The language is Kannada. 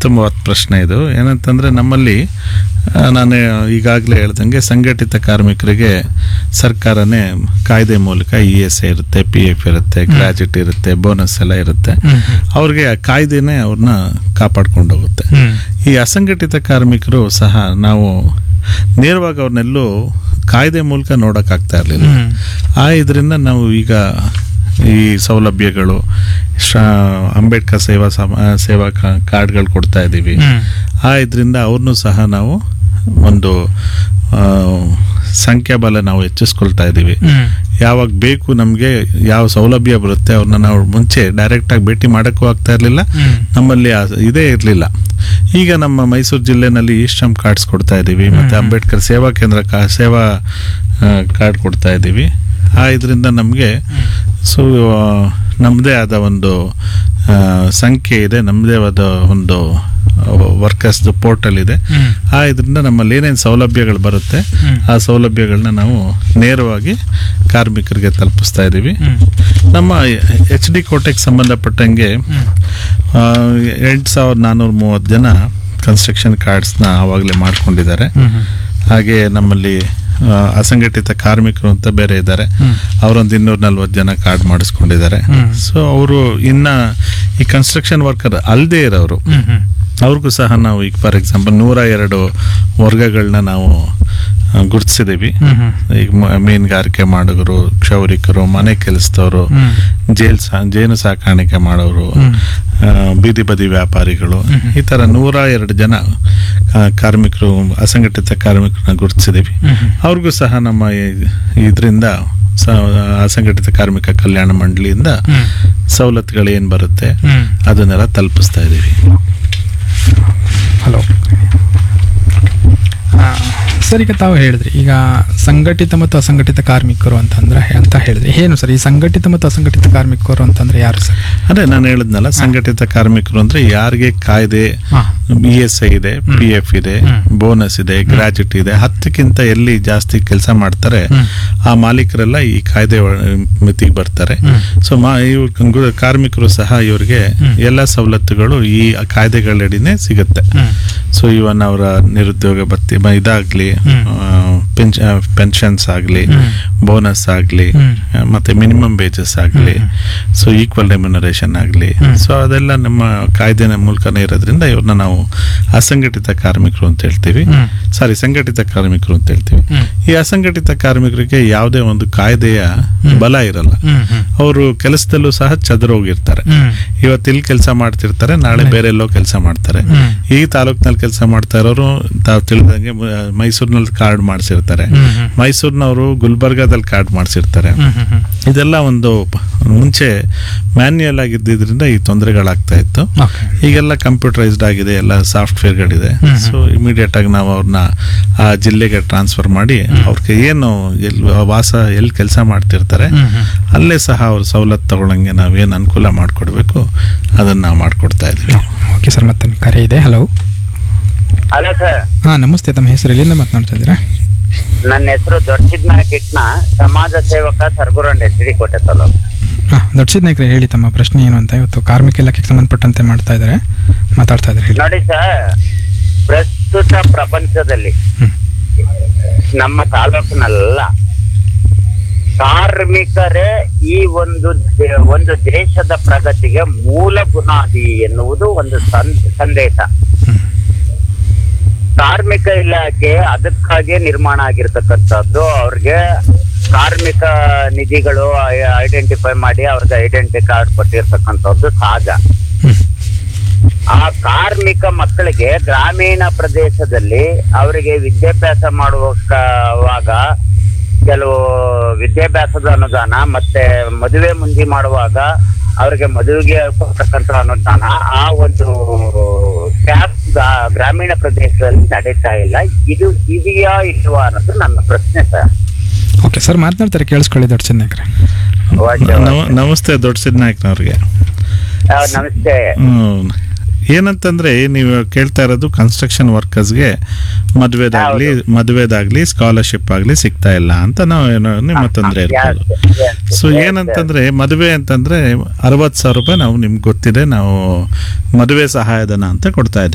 ಉತ್ತಮವಾದ ಪ್ರಶ್ನೆ ಇದು ಏನಂತಂದರೆ ನಮ್ಮಲ್ಲಿ ಆ, ನಾನು ಈಗಾಗಲೇ ಹೇಳ್ದಂಗೆ ಸಂಘಟಿತ ಕಾರ್ಮಿಕರಿಗೆ ಸರ್ಕಾರನೇ ಕಾಯ್ದೆ ಮೂಲಕ ಇ ಎಸ್ ಐ ಇರುತ್ತೆ ಪಿ ಎಫ್ ಇರುತ್ತೆ ಗ್ರಾಜ್ಯುಟಿ ಇರುತ್ತೆ ಬೋನಸ್ ಎಲ್ಲ ಇರುತ್ತೆ ಹ್ಮ್ ಅವ್ರಿಗೆ ಆ ಕಾಯ್ದೆನೇ ಅವ್ರನ್ನ ಕಾಪಾಡ್ಕೊಂಡು ಹೋಗುತ್ತೆ ಹ್ಮ್ ಈ ಅಸಂಘಟಿತ ಕಾರ್ಮಿಕರು ಸಹ ನಾವು ನೇರವಾಗಿ ಅವ್ರನ್ನೆಲ್ಲೂ ಕಾಯ್ದೆ ಮೂಲಕ ನೋಡೋಕ್ಕಾಗ್ತಾ ಇರಲಿಲ್ಲ ಹ್ಮ್ ಆ ಇದರಿಂದ ನಾವು ಈಗ ಈ ಸೌಲಭ್ಯಗಳು ಶ ಅಂಬೇಡ್ಕರ್ ಸೇವಾ ಸಮ ಸೇವಾ ಕಾ- ಕಾರ್ಡ್ಗಳು ಕೊಡ್ತಾ ಇದ್ದೀವಿ ಹ್ಮ್ ಆ ಇದರಿಂದ ಅವ್ರನ್ನೂ ಸಹ ನಾವು ಒಂದು ಆ, ಸಂಖ್ಯಾಬಲ ನಾವು ಹೆಚ್ಚಿಸ್ಕೊಳ್ತಾ ಇದ್ದೀವಿ ಹ್ಮ್ ಯಾವಾಗ ಬೇಕು ನಮಗೆ ಯಾವ ಸೌಲಭ್ಯ ಬರುತ್ತೆ ಅವ್ರನ್ನ ನಾವು ಮುಂಚೆ ಡೈರೆಕ್ಟಾಗಿ ಭೇಟಿ ಮಾಡೋಕ್ಕೂ ಆಗ್ತಾ ಇರಲಿಲ್ಲ ಹ್ಮ್ ನಮ್ಮಲ್ಲಿ ಆ- ಇದೇ ಇರಲಿಲ್ಲ ಈಗ ನಮ್ಮ ಮೈಸೂರು ಜಿಲ್ಲೆನಲ್ಲಿ ಈ ಶ್ರಮ್ ಕಾರ್ಡ್ಸ್ ಕೊಡ್ತಾ ಇದ್ದೀವಿ ಮತ್ತು ಹ್ಮ್. ಅಂಬೇಡ್ಕರ್ ಸೇವಾ ಕೇಂದ್ರ ಕಾ ಸೇವಾ ಆ, ಕಾರ್ಡ್ ಕೊಡ್ತಾ ಇದ್ದೀವಿ ಆ ಇದರಿಂದ ನಮಗೆ ಸೊ ನಮ್ಮದೇ ಆದ ಒಂದು ಆ, ಸಂಖ್ಯೆ ಇದೆ ನಮ್ಮದೇ ಆದ ಒಂದು ವರ್ಕರ್ಸ್ ಪೋರ್ಟಲ್ ಇದೆ ಹ್ಮ್ ಆ ಇದರಿಂದ ನಮ್ಮಲ್ಲಿ ಏನೇನು ಸೌಲಭ್ಯಗಳು ಬರುತ್ತೆ ಹ್ಮ್. ಆ ಸೌಲಭ್ಯಗಳನ್ನ ನಾವು ನೇರವಾಗಿ ಕಾರ್ಮಿಕರಿಗೆ ತಲುಪಿಸ್ತಾ ಇದ್ದೀವಿ ಹ್ಮ್ ನಮ್ಮ ಎಚ್ ಡಿ ಕೋಟೆಗೆ ಸಂಬಂಧಪಟ್ಟಂಗೆ ಹ್ಮ್ ಎಂಟು ಸಾವಿರದ ನಾನ್ನೂರ ಮೂವತ್ತು ಜನ ಕನ್ಸ್ಟ್ರಕ್ಷನ್ ಕಾರ್ಡ್ಸ್ನ ಆವಾಗಲೇ ಮಾಡ್ಕೊಂಡಿದ್ದಾರೆ ಹ್ಮ್ ಹ್ಮ್ ಹಾಗೆ ನಮ್ಮಲ್ಲಿ ಆ, ಅಸಂಘಟಿತ ಕಾರ್ಮಿಕರು ಅಂತ ಬೇರೆ ಇದ್ದಾರೆ ಹ್ಮ್. ಅವರೊಂದು ಇನ್ನೂರ ನಲ್ವತ್ತು ಜನ ಕಾರ್ಡ್ ಮಾಡಿಸ್ಕೊಂಡಿದ್ದಾರೆ ಹ್ಮ್. ಸೊ ಅವರು ಇನ್ನ ಈ ಕನ್ಸ್ಟ್ರಕ್ಷನ್ ವರ್ಕರ್ ಅಲ್ಲದೆ ಇರೋರು ಹ್ಮ್ ಹ್ಮ್ ಅವ್ರಿಗೂ ಸಹ ನಾವು ಈಗ ಫಾರ್ ಎಕ್ಸಾಂಪಲ್ ನೂರ ಎರಡು ವರ್ಗಗಳನ್ನ ನಾವು ಗುರುತಿಸಿದ್ದೀವಿ ಹ್ಮ್ ಹ್ಮ್ ಈಗ ಮ- ಮೀನುಗಾರಿಕೆ ಮಾಡೋರು ಕ್ಷೌರಿಕರು ಮನೆ ಕೆಲಸದವರು ಹ್ಮ್ ಜೇಲ್ ಸಾ ಜೇನು ಸಾಕಾಣಿಕೆ ಮಾಡೋರು ಹ್ಮ್. ಆ, ಬೀದಿ ಬದಿ ವ್ಯಾಪಾರಿಗಳು ಹ್ಮ್. ಈ ಥರ ನೂರ ಎರಡು ಜನ ಆ, ಕಾರ್ಮಿಕರು ಅಸಂಘಟಿತ ಕಾರ್ಮಿಕರನ್ನ ಗುರುತಿಸಿದ್ದೀವಿ ಹ್ಮ್ ಹ್ಮ್. ಅವ್ರಿಗೂ ಸಹ ನಮ್ಮ ಇದರಿಂದ ಅಸಂಘಟಿತ ಕಾರ್ಮಿಕ ಕಲ್ಯಾಣ ಮಂಡಳಿಯಿಂದ ಹ್ಮ್. ಸವಲತ್ತುಗಳು ಏನು ಬರುತ್ತೆ ಹ್ಮ್. ಅದನ್ನೆಲ್ಲ ತಲುಪಿಸ್ತಾ ಇದ್ದೀವಿ ಹಲೋ ಆ, ಸರ್ ಈಗ ತಾವು ಹೇಳಿದ್ರಿ ಈಗ ಸಂಘಟಿತ ಮತ್ತು ಅಸಂಘಟಿತ ಕಾರ್ಮಿಕರು ಅಂತಂದ್ರೆ ಅಂತ ಹೇಳಿದ್ರಿ ಏನು ಸರ್ ಈ ಸಂಘಟಿತ ಮತ್ತು ಅಸಂಘಟಿತ ಕಾರ್ಮಿಕರು ಅಂತಂದ್ರೆ ಯಾರು ಸರ್ ಅದೇ ನಾನು ಹೇಳಿದ್ನಲ್ಲ ಸಂಘಟಿತ ಕಾರ್ಮಿಕರು ಅಂದ್ರೆ ಯಾರಿಗೆ ಕಾಯ್ದೆ ಹಾ. ಇ ಎಸ್ ಐ ಇದೆ ಹ್ಮ್. ಪಿ ಎಫ್ ಇದೆ ಹ್ಮ್. ಬೋನಸ್ ಇದೆ ಗ್ರಾಜ್ಯುಟಿ ಇದೆ ಹತ್ತಕ್ಕಿಂತ ಎಲ್ಲಿ ಜಾಸ್ತಿ ಕೆಲಸ ಮಾಡ್ತಾರೆ ಹ್ಮ್. ಆ ಮಾಲೀಕರೆಲ್ಲ ಈ ಕಾಯ್ದೆ ಒಳ- ಮಿತಿಗೆ ಬರ್ತಾರೆ ಹ್ಮ್. ಸೊ ಮಾ ಇವ್ ಕಂಗು- ಕಾರ್ಮಿಕರು ಸಹ ಇವರಿಗೆ ಹ್ಮ್. ಎಲ್ಲ ಸವಲತ್ತುಗಳು ಈ ಕಾಯ್ದೆಗಳಡಿನೇ ಸಿಗುತ್ತೆ ಹ್ಮ್. ಸೊ ಇವನ್ ಅವರ ನಿರುದ್ಯೋಗ ಭತ್ಯೆ ಮ- ಇದಾಗ್ಲಿ ಹ್ಮ್. ಪೆನ್ಷ ಪೆನ್ಷನ್ಸ್ ಆಗಲಿ ಹ್ಮ್. ಬೋನಸ್ ಆಗಲಿ ಹ್ಮ್. ಮತ್ತೆ ಮಿನಿಮಮ್ ವೇಜಸ್ ಆಗಲಿ ಹ್ಮ್. ಸೊ ಈಕ್ವಲ್ ರೆಮ್ಯುನರೇಷನ್ ಆಗಲಿ ಹ್ಮ್. ಸೊ ಅದೆಲ್ಲ ನಮ್ಮ ಕಾಯ್ದೆನ ಮೂಲಕನೇ ಇರೋದ್ರಿಂದ ಇವ್ರನ್ನ ನಾವು ಅಸಂಘಟಿತ ಕಾರ್ಮಿಕರು ಅಂತ ಹೇಳ್ತೀವಿ ಹ್ಮ್. ಸಾರಿ ಸಂಘಟಿತ ಕಾರ್ಮಿಕರು ಅಂತ ಹೇಳ್ತೀವಿ ಹ್ಮ್. ಈ ಅಸಂಘಟಿತ ಕಾರ್ಮಿಕರಿಗೆ ಯಾವುದೇ ಒಂದು ಕಾಯ್ದೆಯ ಹ್ಮ್. ಬಲ ಇರಲ್ಲ ಹ್ಮ್. ಹ್ಮ್. ಅವರು ಕೆಲಸದಲ್ಲೂ ಸಹ ಚದರೋಗಿರ್ತಾರೆ ಹ್ಮ್. ಇವತ್ತು ಇಲ್ಲಿ ಕೆಲಸ ಮಾಡ್ತಿರ್ತಾರೆ ನಾಳೆ ಹ್ಮ್. ಬೇರೆ ಎಲ್ಲೋ ಕೆಲಸ ಮಾಡ್ತಾರೆ ಹ್ಮ್. ಈ ತಾಲೂಕ್ನಲ್ಲಿ ಕೆಲಸ ಮಾಡ್ತಾ ಇರೋರು ತಾವು ತಿಳಿದಂಗೆ ಮ- ಮೈಸೂರಿನಲ್ಲಿ ಕಾರ್ಡ್ ಮಾಡಿಸಿರ್ತಾರೆ ಹ್ಮ್. ಹ್ಮ್. ಮೈಸೂರಿನವರು ಗುಲ್ಬರ್ಗಾದಲ್ಲಿ ಕಾರ್ಡ್ ಮಾಡಿಸಿರ್ತಾರೆ ಹ್ಮ್. ಹ್ಮ್. ಹ್ಮ್. ಇದೆಲ್ಲ ಒಂದು ಪ- ಮುಂಚೆ ಮ್ಯಾನ್ಯಲ್ ಆಗಿದ್ದರಿಂದ ಈ ತೊಂದರೆಗಳಾಗ್ತಾ ಇತ್ತು ಓಕೆ ಈಗೆಲ್ಲ ಕಂಪ್ಯೂಟರೈಸ್ಡ್ ಆಗಿದೆ ಎಲ್ಲ ಸಾಫ್ಟ್ವೇರ್ಗಳಿದೆ ಹ್ಮ್ ಹ್ಮ್. ಸೊ ಇಮಿಡಿಯೇಟ್ ಆಗಿ ನಾವು ಅವ್ರನ್ನ ಆ ಜಿಲ್ಲೆಗೆ ಟ್ರಾನ್ಸ್ಫರ್ ಮಾಡಿ ಹ್ಮ್. ಅವ್ರಿಗೆ ಏನು ಎಲ್ಲಿ ವಾಸ ಎಲ್ಲಿ ಕೆಲಸ ಮಾಡ್ತಿರ್ತಾರೆ ಹ್ಮ್. ಹ್ಮ್. ಅಲ್ಲೇ ಸಹ ಅವ್ರ ಸವಲತ್ತು ತಗೊಳಂಗೆ ನಾವೇನು ಅನುಕೂಲ ಮಾಡಿಕೊಡ್ಬೇಕು ಅದನ್ನ ನಾವು ಮಾಡಿಕೊಡ್ತಾ ಇದ್ದೀವಿ ಓಕೆ ಸರ್ ಮತ್ತೊಂದು ಕರೆ ಇದೆ ಹಲೋ ಹಲೋ ಸರ್ ಹಾ ನಮಸ್ತೆ ತಮ್ಮ ಹೆಸರು ಎಲ್ಲಿಂದ ಮಾತನಾಡ್ತಾ ಇದ್ದೀರಾ ನನ್ನ ಹೆಸರು ದೊಡ್ಡಸಿದ್ನ ಕಿಟ್ನ ಸಮಾಜ ಸೇವಕ ಸರ್ಗುರಂಡ್ ಎಚ್ ಡಿ ಕೋಟೆ ತಾಲೂಕು ಹಾ ದೊಡ್ಡ ನಾಯ್ಕರೇ ಹೇಳಿ ತಮ್ಮ ಪ್ರಶ್ನೆ ಏನು ಅಂತ ಇವತ್ತು ಕಾರ್ಮಿಕ ಇಲಾಖೆಗೆ ಸಂಬಂಧಪಟ್ಟಂತೆ ಮಾಡ್ತಾ ಇದ್ದಾರೆ ಮಾತಾಡ್ತಾ ಇದ್ದಾರೆ ಹೇಳಿ ನೋಡಿ ಸರ್ ಪ್ರಸ್ತುತ ಪ್ರಪಂಚದಲ್ಲಿ ಹ್ಮ್. ನಮ್ಮ ತಾಲೂಕಿನಲ್ಲ ಕಾರ್ಮಿಕರೇ ಈ ಒಂದು ದೇ- ಒಂದು ದೇಶದ ಪ್ರಗತಿಗೆ ಮೂಲ ಬುನಾದಿ ಎನ್ನುವುದು ಒಂದು ಸಂ- ಸಂದೇಶ ಹ್ಮ್. ಕಾರ್ಮಿಕ ಇಲಾಖೆ ಅದಕ್ಕಾಗಿ ನಿರ್ಮಾಣ ಆಗಿರ್ತಕ್ಕಂಥದ್ದು ಅವ್ರಿಗೆ ಕಾರ್ಮಿಕ ನಿಧಿಗಳು ಐಡೆಂಟಿಫೈ ಮಾಡಿ ಅವ್ರಿಗೆ ಐಡೆಂಟಿ ಕಾರ್ಡ್ ಕೊಟ್ಟಿರ್ತಕ್ಕಂಥದ್ದು ಸಹಜ ಹ್ಮ್. ಆ ಕಾರ್ಮಿಕ ಮಕ್ಕಳಿಗೆ ಗ್ರಾಮೀಣ ಪ್ರದೇಶದಲ್ಲಿ ಅವರಿಗೆ ವಿದ್ಯಾಭ್ಯಾಸ ಮಾಡುವಾಗ ಕೆಲವು ವಿದ್ಯಾಭ್ಯಾಸದ ಅನುದಾನ ಮತ್ತೆ ಮದುವೆ ಮುಂಜಿ ಮಾಡುವಾಗ ಅವರಿಗೆ ಮದುವೆಗೆ ಕೊಡ್ತಕ್ಕಂಥ ಅನುದಾನ ಆ ಒಂದು ಟ್ಯಾಕ್ಸ್ ಗ್ರಾಮೀಣ ಪ್ರದೇಶದಲ್ಲಿ ನಡೀತಾ ಇಲ್ಲ ಇದು ಇದೆಯಾ ಇಲ್ವಾ ಅನ್ನೋದು ನನ್ನ ಪ್ರಶ್ನೆ ಸರ್ ಓಕೆ ಸರ್ ಮಾತನಾಡ್ತಾರೆ ಕೇಳಿಸ್ಕೊಳ್ಳಿ ದೊಡ್ಡ ನಾಯ್ಕರೇ ಓಕೆ, ನಮ- ಓಕೆ. ನಮಸ್ತೆ ದೊಡ್ಡ ಸಿದ್ನಾಯ್ಕನವ್ರಿಗೆ ಆ, ನಮಸ್ತೆ ಹ್ಮ್. ಏನಂತಂದ್ರೆ ನೀವು ಕೇಳ್ತಾ ಇರೋದು ಕನ್ಸ್ಟ್ರಕ್ಷನ್ ವರ್ಕರ್ಸ್ಗೆ ಮದುವೆದಾಗ್ಲಿ ಹೌದು. ಮದುವೆದಾಗ್ಲಿ ಸ್ಕಾಲರ್ಶಿಪ್ ಆಗ್ಲಿ ಸಿಗ್ತಾ ಇಲ್ಲ ಅಂತ ನಾವು ಏನೋ ನಿಮ್ಮ ತೊಂದರೆ ಇರ್ಬೋದು Yes, yes, ಸೊ yes, ಏನಂತಂದ್ರೆ ಮದುವೆ ಅಂತಂದ್ರೆ ಅರವತ್ತು ಸಾವಿರ ರೂಪಾಯಿ ನಾವು ನಿಮ್ಗೆ ಗೊತ್ತಿದೆ ನಾವು ಮದುವೆ ಸಹಾಯಧನ ಅಂತ ಕೊಡ್ತಾ ಇದ್ದೀವಿ